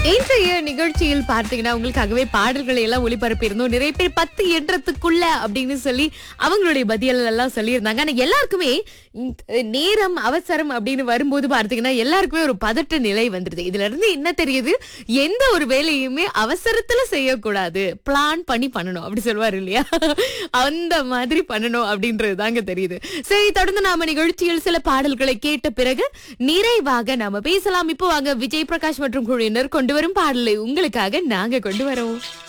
இன்றைய நிகழ்ச்சியில் பார்த்தீங்கன்னா உங்களுக்காகவே பாடல்களை எல்லாம் ஒளிபரப்பி இருந்தோம் நிறைய பேர் பத்து எண்ணத்துக்குள்ள அப்படின்னு சொல்லி அவங்களுடைய பதில் எல்லாம் சொல்லியிருந்தாங்க ஆனா எல்லாருக்குமே இந்த நேரம் அவசரம் அப்படின்னு வரும்போது பார்த்தீங்கன்னா எல்லாருக்குமே ஒரு பதட்ட நிலை வந்துருது இதுல இருந்து என்ன தெரியுது எந்த ஒரு வேலையுமே அவசரத்துல செய்யக்கூடாது பிளான் பண்ணி பண்ணணும் அப்படி சொல்லுவாரு இல்லையா அந்த மாதிரி பண்ணணும் அப்படின்றது தாங்க தெரியுது சரி தொடர்ந்து நாம நிகழ்ச்சியில் சில பாடல்களை கேட்ட பிறகு நிறைவாக நாம பேசலாம் இப்போ வாங்க விஜய் பிரகாஷ் மற்றும் குழுவினர் கொண்டு வரும் பாடலை உங்களுக்காக நாங்க கொண்டு வரோம்